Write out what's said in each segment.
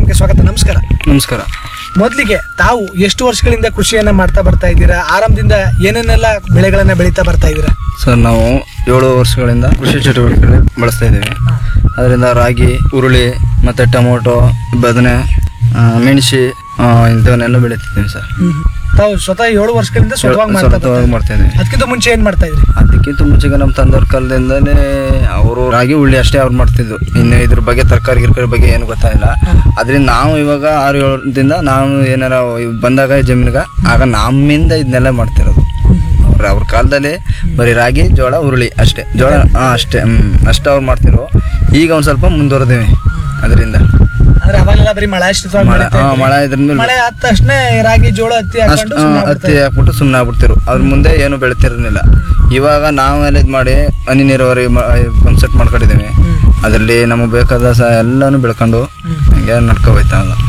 ಕಾರ್ಯಕ್ರಮಕ್ಕೆ ಸ್ವಾಗತ ನಮಸ್ಕಾರ ನಮಸ್ಕಾರ ಮೊದಲಿಗೆ ತಾವು ಎಷ್ಟು ವರ್ಷಗಳಿಂದ ಕೃಷಿಯನ್ನ ಮಾಡ್ತಾ ಬರ್ತಾ ಇದ್ದೀರಾ ಆರಂಭದಿಂದ ಏನೇನೆಲ್ಲ ಬೆಳೆಗಳನ್ನ ಬೆಳೀತಾ ಬರ್ತಾ ಇದ್ದೀರಾ ಸರ್ ನಾವು ಏಳು ವರ್ಷಗಳಿಂದ ಕೃಷಿ ಚಟುವಟಿಕೆ ಬಳಸ್ತಾ ಇದ್ದೀವಿ ಅದರಿಂದ ರಾಗಿ ಉರುಳಿ ಮತ್ತು ಟೊಮೊಟೊ ಬದನೆ ಆ, ಮೆಣಸಿ ಆ, ಇಂಥವನ್ನೆಲ್ಲ ಬೆಳೀತಿದ್ದೀವಿ ಸರ್ ತಾವು ಸ್ವತಃ ಏಳು ವರ್ಷಗಳಿಂದ ಸ್ವಂತವಾಗಿ ಮಾಡ್ತಾ ಬರ್ತಾ ಸ್ವಂತವಾಗಿ ಮಾಡ್ತಾ ಇದ್ದೀವಿ ಅದಕ್ಕಿಂತ ಮುಂಚೆ ಏನ್ ಮಾಡ್ತಾ ಇದ್ರಿ ಅದಕ್ಕಿಂತ ಮುಂಚೆಗೆ ನಮ್ಮ ತಂದವ್ರ ಕಾಲದಿಂದನೇ ಅವರು ರಾಗಿ ಉಳ್ಳಿ ಅಷ್ಟೇ ಅವ್ರು ಮಾಡ್ತಿದ್ದು ಇನ್ನು ಇದ್ರ ಬಗ್ಗೆ ತರಕಾರಿ ಗಿರ್ಕಾರಿ ಬಗ್ಗೆ ಏನು ಗೊತ್ತಾಗಿಲ್ಲ ಅದರಿಂದ ನಾವು ಇವಾಗ ಆರು ಏಳರಿಂದ ನಾವು ಏನಾರ ಇವ್ ಬಂದಾಗ ಜಮೀನಿಗೆ ಆಗ ನಮ್ಮಿಂದ ಇದನ್ನೆಲ್ಲ ಮಾಡ್ತಿರೋದು ಅವ್ರ ಅವ್ರ ಕಾಲದಲ್ಲಿ ಬರೀ ರಾಗಿ ಜೋಳ ಉರುಳಿ ಅಷ್ಟೇ ಜೋಳ ಹಾಂ ಅಷ್ಟೇ ಹ್ಞೂ ಅಷ್ಟೇ ಅವ್ರು ಮಾಡ್ತಿರೋ ಈಗ ಒಂದು ಸ್ವಲ್ಪ ಮುಂದುವರೆದೇವೆ ಅದರಿಂದ ಅಂದ್ರೆ ಅವಾಗೆಲ್ಲ ಬರೀ ಮಳೆ ಆಶ್ರಿತವಾಗಿ ಮಳೆ ಬೆಳೀತಾ ಹಾಂ ಇದ್ರಿ. ಮಳೆ ಇದ್ರ ಮೇಲೆ ಮಳೆ ಆದ ತಕ್ಷಣ ರಾಗಿ ಜೋಳ ಹತ್ತಿ ಅಷ್ಟು ಹಾಕೊಂಡು ಸುಮ್ನೆ ಹತ್ತಿ ಹಾಕ್ಬಿಟ್ಟು ಸುಮ್ಮನೆ ಆಗ್ಬಿಡ್ತಿರು ಅದ್ರ ಮುಂದೆ ಏನು ಬೆಳಿತಿರಲಿಲ್ಲ ಇವಾಗ ನಾವೆಲ್ಲ ಇದು ಮಾಡಿ ಹನಿ ನೀರಾವರಿ ಪಂಪ್ ಸೆಟ್ ಮಾಡ್ಕೊಂಡಿದ್ದೀವಿ ಅದರಲ್ಲಿ ನಮಗೆ ಬೇಕಾದ ಸಹ ಎಲ್ಲನೂ ಬೆಳ್ಕೊಂಡು ಹಂಗೆ ನಡ್ಕೊ ಹೋಯ್ತಾ ಇಲ್ಲ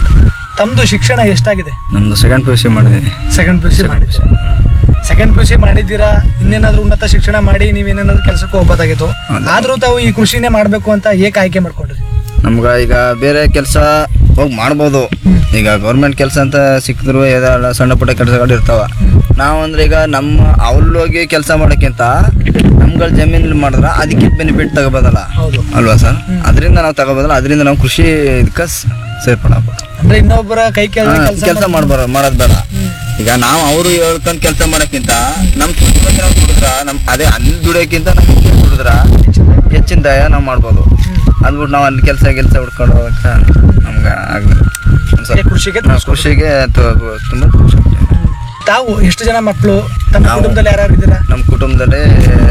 ತಮ್ದು ಶಿಕ್ಷಣ ಎಷ್ಟಾಗಿದೆ ನಮ್ದು ಸೆಕೆಂಡ್ ಪಿ ಯು ಸಿ ಮಾಡಿದ್ದೀನಿ ಸೆಕೆಂಡ್ ಪಿ ಯು ಸಿ ಮಾಡಿದ್ದೀರಾ ಸೆಕೆಂಡ್ ಪಿ ಯು ಸಿ ಮಾಡಿದ್ದೀರಾ ಇನ್ನೇನಾದ್ರೂ ಉನ್ನತ ಶಿಕ್ಷಣ ಮಾಡಿ ನೀವೇನೇನಾದ್ರೂ ಕೆಲಸಕ್ಕೆ ಹೋಗ್ಬೋದಾಗಿತ್ತು ಆದ್ರೂ ತಾವು ಈ ಕೃಷಿನೇ ಮಾಡ್ಬೇಕು ಅಂತ ಏಕೆ ಆಯ್ಕೆ ಮಾಡ್ಕೊಂಡ್ರಿ ನಮ್ಗೆ ಈಗ ಬೇರೆ ಕೆಲಸ ಹೋಗಿ ಮಾಡ್ಬೋದು ಈಗ ಗೌರ್ಮೆಂಟ್ ಕೆಲಸ ಅಂತ ಸಿಕ್ಕಿದ್ರು ಏದಾಳ ಸಣ್ಣ ಪುಟ್ಟ ಕೆಲಸಗಳು ಇರ್ತಾವ ನಾವು ಅಂದ್ರೆ ಈಗ ನಮ್ಮ ಅವ್ರೋಗಿ ಕೆಲಸ ಮಾಡೋಕ್ಕಿಂತ ನಮ್ಗಳ ಜಮೀನಲ್ಲಿ ಮಾಡಿದ್ರೆ ಅದಕ್ಕೆ ಬೆನಿಫಿಟ್ ತಗೋಬೋದಲ್ಲ ಹೌದು ಅಲ್ವಾ ಸರ್ ಅದರಿಂದ ನಾವು ತಗೋಬೋದಲ್ಲ ಅದರಿಂದ ನಾವು ಕೃಷಿ ಇದಕ್ಕೆ ಸೇರ್ಪಡಬಹುದು ಅಂದ್ರೆ ಇನ್ನೊಬ್ಬರ ಕೈ ಕೆಲಸ ಕೆಲಸ ಮಾಡ್ಬಾರ ಮಾಡೋದು ಬೇಡ ಈಗ ನಾವು ಅವರು ಹೇಳ್ಕೊಂಡು ಕೆಲಸ ಮಾಡೋಕ್ಕಿಂತ ನಮ್ಮ ಸ್ವಂತ ಬಂದು ನಾವು ದುಡಿದ್ರ ನಮ್ಮ ಅದೇ ಅಲ್ಲಿ ದುಡಿಯೋಕ್ಕಿಂತ ನಮ್ಗೆ ದುಡಿದ್ರ ಹೆಚ್ಚಿನ ದಯ ನಾವು ಮಾಡ್ಬೋದು ಅಂದ್ಬಿಟ್ಟು ನಾವು ಅಲ್ಲಿ ಕೆಲಸ ಕೆಲಸ ಹುಡ್ಕೊಂಡು ಹೋಗಕ್ಕೆ ನಮ್ಗೆ ಆಗಲಿಲ್ಲ ಕೃಷಿಗೆ ಕೃಷಿಗೆ ತು- ತುಂಬ ಖುಷಿ ಆಗ್ತಿದೆ. ತಾವು ಎಷ್ಟು ಜನ ಮಕ್ಕಳು ತಮ್ಮ ನಾವು- ಕುಟುಂಬದಲ್ಲಿ ಯಾರು ಇದ್ದೀರಾ ನಮ್ಮ ಕುಟುಂಬದಲ್ಲಿ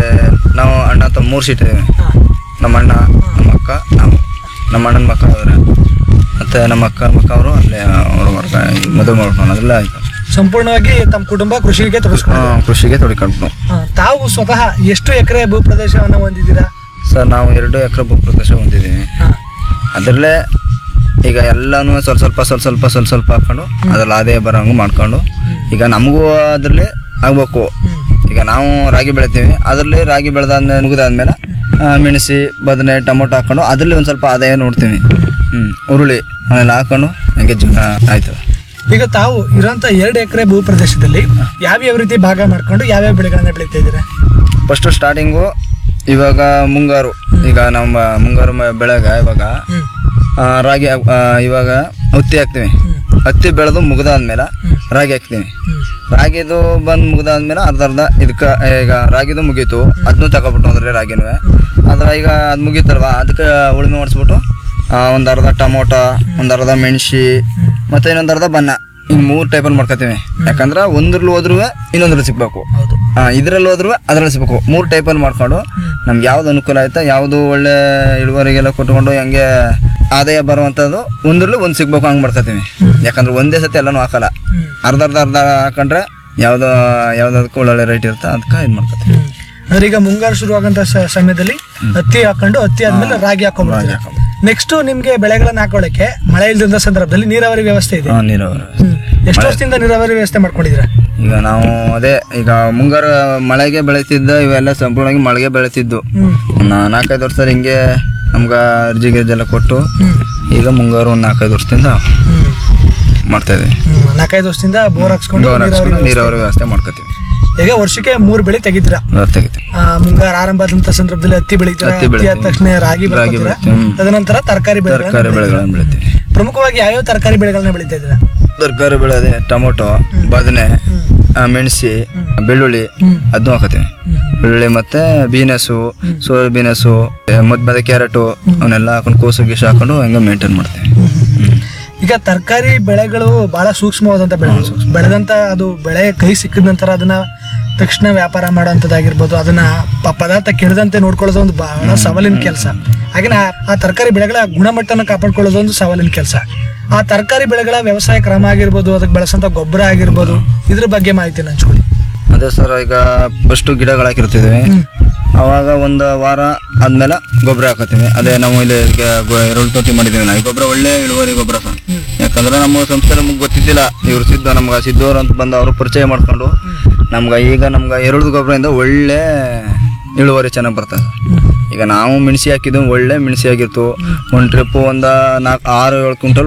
ನಾವು ಅಣ್ಣ ತಮ್ಮ ಮೂರು ಸೀಟ್ ಇದ್ದೀವಿ ನಮ್ಮ ಅಣ್ಣ ನಮ್ಮ ಅಕ್ಕ ನಾವು ನಮ್ಮ ಅಣ್ಣನ ಮಕ್ಕಳು ಅವ್ರೆ ಮತ್ತು ನಮ್ಮ ಅಕ್ಕ ಮಕ್ಕ ಅವರು ಅಲ್ಲೇ ಅವರು ವರ್ಗ ಮದುವೆ ಮಾಡ್ಕೊಂಡು ಅದೆಲ್ಲ ಆಯಿತು ಸಂಪೂರ್ಣವಾಗಿ ತಮ್ಮ ಕುಟುಂಬ ಕೃಷಿಗೆ ತೊಡಗಿಸ್ಕೊಂಡು ಕೃಷಿಗೆ ತೊಡಿಕೊಂಡು ತಾವು ಸ್ವತಃ ಎಷ್ಟು ಎಕರೆ ಭೂ ಪ್ರದೇಶವನ್ನ ಹೊಂದಿದ್ದೀರಾ ಸರ್ ನಾವು ಎರಡು ಎಕರೆ ಭೂ ಪ್ರದೇಶ ಹೊಂದಿದ್ದೀವಿ ಹಾ. ಅದರಲ್ಲೇ ಈಗ ಎಲ್ಲನೂ ಸ್ವಲ್ಪ ಸ್ವಲ್ಪ ಸ್ವಲ್ಪ ಸ್ವಲ್ಪ ಸ್ವಲ್ಪ ಸ್ವಲ್ಪ ಹಾಕೊಂಡು ಅದ್ರಲ್ಲಿ ಆದಾಯ ಬರೋಂಗೆ ಮಾಡ್ಕೊಂಡು ಈಗ ನಮಗೂ ಅದರಲ್ಲಿ ಆಗ್ಬೇಕು ಈಗ ನಾವು ರಾಗಿ ಬೆಳಿತೀವಿ ಅದರಲ್ಲಿ ರಾಗಿ ಬೆಳೆದಾದ್ಮೇಲೆ ಮುಗಿದಾದ್ಮೇಲೆ ಆ, ಮೆಣಸಿ ಬದನೆ ಟೊಮೊಟೊ ಹಾಕೊಂಡು ಅದರಲ್ಲಿ ಒಂದು ಸ್ವಲ್ಪ ಆದಾಯ ನೋಡ್ತೀವಿ ಹ್ಞೂ ಉರುಳಿ ಅವನ್ನೆಲ್ಲ ಹಾಕೊಂಡು ಹಂಗೆ ಜೀವನ ಆಯ್ತು ಈಗ ತಾವು ಇರೋಂಥ ಎರಡು ಎಕರೆ ಭೂ ಪ್ರದೇಶದಲ್ಲಿ ಯಾವ್ಯಾವ ರೀತಿ ಭಾಗ ಮಾಡ್ಕೊಂಡು ಯಾವ್ಯಾವ ಬೆಳೆಗಳನ್ನ ಬೆಳೀತಾ ಇದ್ದೀರಾ ಫಸ್ಟು ಸ್ಟಾರ್ಟಿಂಗು ಇವಾಗ ಮುಂಗಾರು ಈಗ ನಮ್ಮ ಮುಂಗಾರು ಮ- ಬೆಳೆಗ ಇವಾಗ ಹ್ಮ್ ಆ, ರಾಗಿ ಆ, ಇವಾಗ ಹತ್ತಿ ಹಾಕ್ತೀವಿ ಹತ್ತಿ ಬೆಳೆದು ಮುಗ್ದಾದ್ಮೇಲೆ ರಾಗಿ ಹಾಕ್ತೀವಿ ಹ್ಮ್ ರಾಗಿದು ಬಂದು ಮುಗ್ದಾದ್ಮೇಲೆ ಅರ್ಧ ಅರ್ಧ ಇದಕ್ಕೆ ಈಗ ರಾಗಿದು ಮುಗೀತು ಅದನ್ನು ತಗೊಬಿಟ್ಟು ಅಂದ್ರೆ ರಾಗಿನೂ ಅದ್ರ ಈಗ ಅದು ಮುಗೀತಲ್ವಾ ಅದಕ್ಕೆ ಉಳುಮೆ ಮಾಡಿಸ್ಬಿಟ್ಟು ಒಂದು ಅರ್ಧ ಟೊಮೊಟೊ ಒಂದು ಅರ್ಧ ಮೆಣಸಿ ಮತ್ತು ಇನ್ನೊಂದು ಅರ್ಧ ಬನ್ನ ಹಿಂಗೆ ಮೂರು ಟೈಪಲ್ಲಿ ಮಾಡ್ಕೊತೀವಿ ಯಾಕಂದ್ರೆ ಒಂದ್ರಲ್ಲಿ ಹೋದ್ರೂ ಇನ್ನೊಂದ್ರಲ್ಲಿ ಸಿಗ್ಬೇಕು ಹೌದು ಇದರಲ್ಲಿ ಹೋದ್ರೂ ಅದ್ರಲ್ಲಿ ಸಿಗ್ಬೇಕು ಮೂರು ಟೈಪಲ್ಲಿ ಮಾಡ್ಕೊಂಡು ನಮ್ಗೆ ಯಾವ್ದು ಅನುಕೂಲ ಆಯ್ತಾ ಯಾವುದು ಒಳ್ಳೆ ಇಳುವರಿಗೆಲ್ಲ ಕೊಟ್ಕೊಂಡು ಹಂಗೆ ಆದಾಯ ಬರುವಂಥದ್ದು ಒಂದ್ರಲ್ಲಿ ಒಂದು ಸಿಗ್ಬೇಕು ಹಂಗೆ ಮಾಡ್ಕೊತೀವಿ ಯಾಕಂದ್ರೆ ಒಂದೇ ಸತಿ ಎಲ್ಲನೂ ಹಾಕಲ್ಲ ಹ್ಮ್ ಅರ್ಧ ಅರ್ಧ ಅರ್ಧ ಹಾಕೊಂಡ್ರೆ ಯಾವ್ದು ಯಾವ್ದಕ್ಕೆ ಒಳ್ಳೊಳ್ಳೆ ರೇಟ್ ಇರುತ್ತೆ ಅದಕ್ಕೆ ಇದು ಮಾಡ್ಕೊತೀವಿ ಹ್ಮ್. ಅಂದ್ರೆ ಈಗ ಮುಂಗಾರು ಶುರುವಾಗಂತ ಸ- ಸಮಯದಲ್ಲಿ ಹತ್ತಿ ಹಾಕೊಂಡು ಹತ್ತಿ ಆದ್ಮೇಲೆ ರಾಗಿ ಹಾಕೊಂಡ್ಬಿಡ್ತೀರಾ ನೆಕ್ಸ್ಟ್ ನಿಮ್ಗೆ ಬೆಳೆಗಳನ್ನ ಹಾಕೊಳ್ಳಕ್ಕೆ ಮಳೆ ಇಲ್ದಿದ್ದ ಸಂದರ್ಭದಲ್ಲಿ ನೀರಾವರಿ ವ್ಯವಸ್ಥೆ ಇದೆ ಹಾಂ ನೀರಾವರಿ ಹ್ಮ್. ಎಷ್ಟು ವರ್ಷದಿಂದ ನೀರಾವರಿ ವ್ಯವಸ್ಥೆ ಮಾಡ್ಕೊಂಡಿದ್ದೀರಾ ಈಗ ನಾವು ಅದೇ ಈಗ ಮುಂಗಾರು ಮಳೆಗೆ ಬೆಳೀತಿದ್ದ ಇವೆಲ್ಲ ಸಂಪೂರ್ಣವಾಗಿ ಮಳೆಗೆ ಬೆಳೀತಿದ್ದು ಹ್ಮ್ ಒಂದು ನಾಲ್ಕೈದು ವರ್ಷ ಹಿಂಗೆ ನಮ್ಗೆ ಅರ್ಜಿ ಗಿರ್ಜಿ ಕೊಟ್ಟು ಹ್ಮ್ ಈಗ ಮುಂಗಾರು ಒಂದು ನಾಲ್ಕೈದು ವರ್ಷದಿಂದ ಹ್ಮ್ ಮಾಡ್ತಾ ಇದ್ದೀವಿ ಹ್ಮ್. ನಾಲ್ಕೈದು ವರ್ಷದಿಂದ ಬೋರ್ ಹಾಕ್ಸ್ಕೊಂಡು ಬೋರ್ ನೀರಾವರಿ ಹಾಕ್ಸ್ಕೊಂಡು ವ್ಯವಸ್ಥೆ. ನೀರಾವರಿ ವ್ಯವಸ್ಥೆ ಮಾಡ್ಕೊತೀವಿ ಈಗ ವರ್ಷಕ್ಕೆ ಮೂರು ಬೆಳೆ ತೆಗಿತೀರಾ ವ್ಯವಸ್ಥೆ ತೆಗಿತೀವಿ ಆ, ಮುಂಗಾರು ಆರಂಭ ಆದಂತ ಸಂದರ್ಭದಲ್ಲಿ ಹತ್ತಿ ಬೆಳಿತೀರಾ ಹತ್ತಿ ಹತ್ತಿ ಆದ ಬೆಳಿತೀವಿ. ತಕ್ಷಣ ರಾಗಿ ರಾಗಿ ಬೆಳಿತೀರಾ ಬೆಳಿತೀವಿ. ಹ್ಮ್. ತದನಂತರ ತರಕಾರಿ ಬೆಳೆಗಳನ್ನ ತರಕಾರಿ ಬೆಳೆಗಳನ್ನು ಬೆಳಿತೀವಿ ಪ್ರಮುಖವಾಗಿ ಯಾವ್ಯಾವ ತರಕಾರಿ ಬೆಳೆಗಳನ್ನ ಬೆಳಿತಾ ಇದ್ದೀರಾ ತರಕಾರಿ ಬೆಳೆ ಅದೇ ಟೊಮೊಟೊ ಬದನೆ ಆ, ಮೆಣಸಿ ಬೆಳ್ಳುಳ್ಳಿ ಅದನ್ನು ಹಾಕತ್ತೀವಿ ಬೆಳ್ಳುಳ್ಳಿ ಮತ್ತೆ ಬೀನಸು ಸೋಯಾ ಬೀನಸು ಮದ್ ಮತ್ತೆ ಕ್ಯಾರೆಟು ಅವನ್ನೆಲ್ಲ ಹಾಕೊಂಡು ಕೋಸು ಗೀಸು ಹಾಕೊಂಡು ಹಂಗೆ ಮೇಂಟೈನ್ ಮಾಡ್ತೀವಿ ಹ್ಮ್. ಈಗ ತರಕಾರಿ ಬೆಳೆಗಳು ಬಹಳ ಸೂಕ್ಷ್ಮವಾದಂತ ಬೆಳೆ ಬೆಳೆದಂತ ಅದು ಬೆಳೆ ಕೈ ಸಿಕ್ಕಿದ ನಂತರ ಅದನ್ನ ತಕ್ಷಣ ವ್ಯಾಪಾರ ಮಾಡೋಂಥದ್ದಾಗಿರ್ಬೋದು ಅದನ್ನ ಪ- ಪದಾರ್ಥ ಕೆಡದಂತೆ ನೋಡ್ಕೊಳ್ಳೋದು ಒಂದು ಬಹಳ ಸವಾಲಿನ ಕೆಲಸ ಹಾಗೆ ಆ ತರಕಾರಿ ಬೆಳೆಗಳ ಗುಣಮಟ್ಟನ ಕಾಪಾಡ್ಕೊಳ್ಳೋದು ಒಂದು ಸವಾಲಿನ ಕೆಲಸ ಆ ತರಕಾರಿ ಬೆಳೆಗಳ ವ್ಯವಸಾಯ ಕ್ರಮ ಆಗಿರ್ಬೋದು ಅದಕ್ಕೆ ಬಳಸಂತ ಗೊಬ್ಬರ ಆಗಿರ್ಬೋದು ಇದ್ರ ಬಗ್ಗೆ ಮಾಹಿತಿ ಹಂಚ್ಕೊಳ್ಳಿ ಅದೇ ಸರ್ ಈಗ ಫಸ್ಟು ಗಿಡಗಳು ಹಾಕಿರ್ತಿದ್ವಿ ಅವಾಗ ಒಂದು ವಾರ ಆದ್ಮೇಲೆ ಗೊಬ್ಬರ ಹಾಕತ್ತೀವಿ ಅದೇ ನಾವು ಇಲ್ಲಿ ಗ- ಗೊ- ಎರಡು ತೊಟ್ಟಿ ಮಾಡಿದ್ದೀವಿ ನಾವು ಈ ಗೊಬ್ಬರ ಒಳ್ಳೆ ಇಳುವರಿ ಗೊಬ್ಬರ ಸರ್ ಯಾಕಂದ್ರೆ ನಮ್ಮ ಸಂಸ್ಥೆ ನಮ್ಗೆ ಗೊತ್ತಿದ್ದಿಲ್ಲ ಇವ್ರು ಸಿದ್ಧ ನಮ್ಗೆ ಸಿದ್ದವ್ರು ಅಂತ ಬಂದು ಅವರು ಪರಿಚಯ ಮಾಡ್ಕೊಂಡು ನಮ್ಗೆ ಈಗ ನಮ್ಗೆ ಎರಡು ಗೊಬ್ಬರದಿಂದ ಒಳ್ಳೆ ಇಳುವರಿ ಚೆನ್ನಾಗಿ ಬರ್ತದೆ ಈಗ ನಾವು ಮೆಣಸಿ ಹಾಕಿದ್ವಿ ಒಳ್ಳೆ ಮೆಣಸಿ ಆಗಿತ್ತು ಒಂದು ಟ್ರಿಪ್ಪು ಒಂದು ನಾಲ್ಕು ಆರು ಏಳು ಕ್ವಿಂಟಲ್